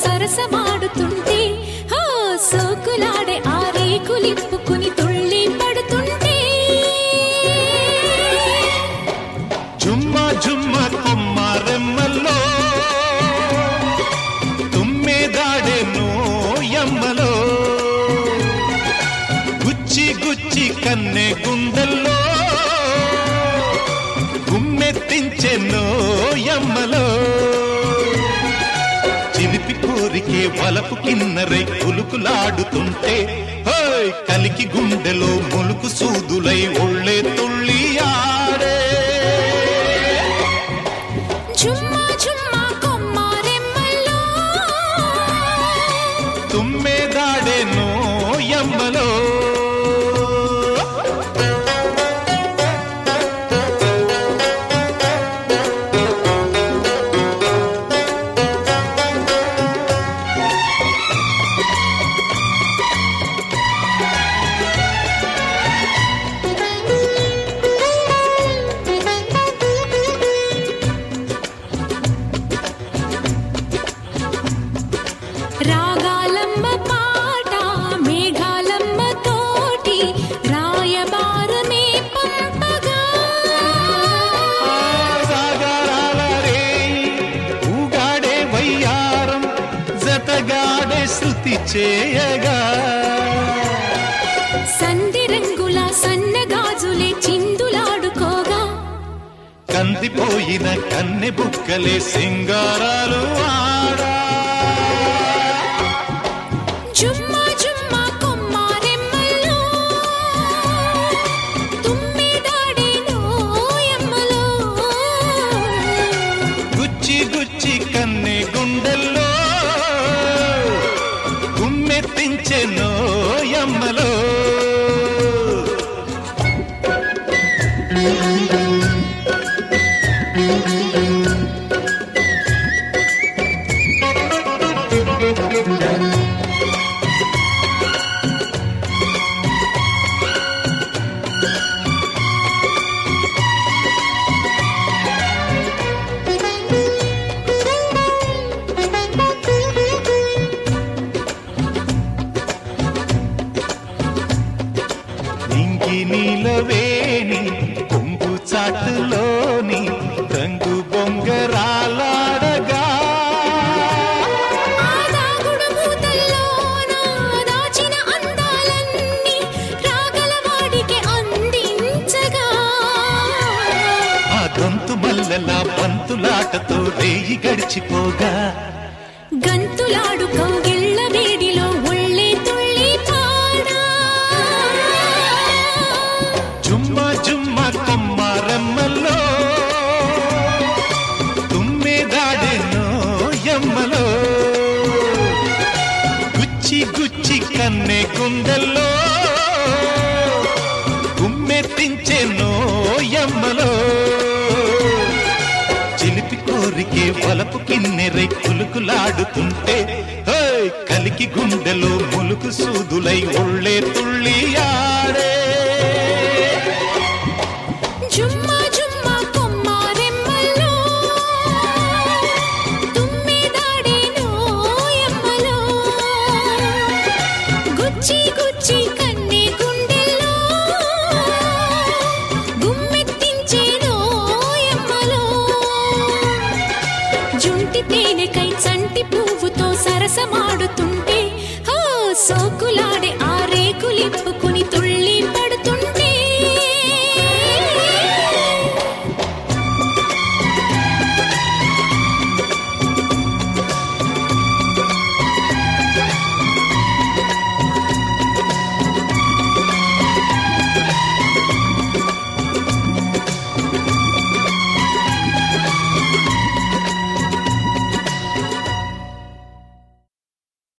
సరసమాడుతుంటే హో సోకులాడే ఆ రేకులిప్పుకుని తుళ్ళి పడుతుంటే జుమ్మ జుమ్మ కొమ్మారెమ్మల్లో తుమ్మెదాడే నోయమ్మలో గుచ్చి గుచ్చి కన్నె గుండెల్లో గుమ్మెత్తించే నోయమ్మలో చిలిపి కోరికే వలపు కిన్నరై కులుకులాడుతుంటే హోయ్ కలికి గుండెలో ములుకు సూదులై ఒళ్ళే తుళ్ళి ఆడే ఝుమ్మా ఝుమ్మా కొమ్మారెమ్మల్లో తుమ్మెదాడే నోయమ్మలో రాగాలమ్మ పాట మేఘాలమ్మ తోటి రాయబారమే పంపగా సాగరాల రేయి, ఊగాడే వయ్యారం జతగాడే శృతి చేయగా సంధి రంగుల సన్నగాజులే చిందులాడుకోగా కందిపోయిన కన్నె బుక్కలే సింగారాలు ఆడా జుమ్మా జుమ్మా కొమ్మారెమ్మల్లో తుమ్మిదాడే నోయమ్మలో గుచ్చి గుచ్చి కన్నె గుండెల్లో గుమ్మెత్తించే నోయమ్మలో ఇంకి నీలవేణి కొంగు చాటులోని రంగు బొంగరాలాడగా ఆ దాగుడు మూతల్లోన దాచిన అందాలన్నీ రాగలవాడికి అందించగా ఆ తంతు మల్లెల బంతులాటతో రేయి గడిచిపోగా గంతులాడు కౌగిళ్ళ వేడిలో ఒళ్ళే తుళ్ళి పాడా జుమ్మ జుమ్మ కొమ్మారమ్మలో తుమ్మెదాడెనో ఎమ్మలో గుచ్చి గుచ్చి కన్నె గుండెల్లో గుమ్మెత్తించెనో ఎమ్మలో చిలిపి కోరికే వలపు కిన్నెరై కులుకులాడుతుంటే హోయ్ కలికి గుండెలో ములుకు సూదులై ఒళ్ళే తుళ్ళి ఆడే జుమ్మా జుమ్మా కొమ్మారెమ్మలో తుమ్మిదాడే నోయమ్మలో గుచ్చి గుచ్చి కన్నె గుండెల్లో గుమ్మెత్తించే నోయమ్మలో జుంటి తేనెకై చంటి పువ్వుతో సరసమాడుతుంటే హో సోకు